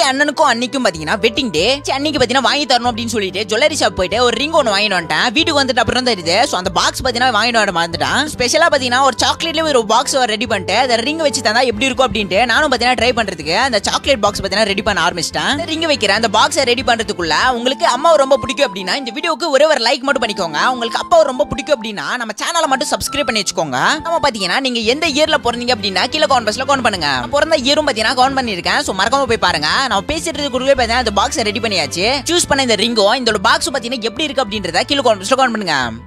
அண்ணனுக்கும் அன்னைக்கும் பாத்தீங்கன்னா வெட்டிங் டே அன்னைக்கு பாத்தீங்கன்னா வாங்கி தரணும் அப்படின்னு சொல்லிட்டு ஜுவல்லரி ஷாப் போயிட்டு ஒரு ரிங் ஒன்று வாங்கிட்டு வந்துட்டேன் வீட்டுக்கு வந்துட்டு அப்புறம் தான் தெரியுது ஸோ அந்த பாக்ஸ் பாத்தீங்கன்னா வாங்கிட்டு வர மறந்துட்டான் ஸ்பெஷலா பாத்தீங்கன்னா ஒரு சாக்லேட்ல ஒரு பாக்ஸ் ரெடி பண்ணிட்டு அந்த ரிங் வச்சு தந்தா எப்படி இருக்கும் அப்படின்ட்டு நானும் பாத்தீங்கன்னா ட்ரை பண்றதுக்கு அந்த சாக்லேட் பாக்ஸ் பாத்தீங்கன்னா ரெடி பண்ண ஆரம்பிச்சிட்டேன் ரிங் வைக்கிறேன் அந்த பாக்ஸை ரெடி பண்றதுக்குள்ள உங்களுக்கு அம்மாவை ரொம்ப பிடிக்கும் அப்படின்னா இந்த வீடியோக்கு ஒரே ஒரு லைக் மட்டும் பண்ணிக்கோங்க உங்களுக்கு அப்பாவை ரொம்ப பிடிக்கும் அப்படின்னா நம்ம சேனலை மட்டும் சப்ஸ்கிரைப் பண்ணி வச்சுக்கோங்க நம்ம பாத்தீங்கன்னா நீங்க எந்த இயர்ல பிறந்தீங்க அப்படின்னா கீழே கவுண்ட் பாக்ஸ்ல கவுண்ட் பண்ணுங்க நான் பிறந்த இயரும் பாத்தீங்கன்னா கவுண்ட் பண்ணிருக்கேன் ஸோ மறக்காம போய் பாருங்க நம்ம பேசிட்டு இருக்கிற பாத்தீங்கன்னா அந்த பாக்ஸ் ரெடி பண்ணியாச்சு சூஸ் பண்ண இந்த ரிங்கோ இந்த பாக்ஸ் பாத்தீங்கன்னா எப்படி இருக்கு அப்படின்றத கீழே கவுண்ட் பாக்ஸ்ல கவுண்ட் பண்ணுங்க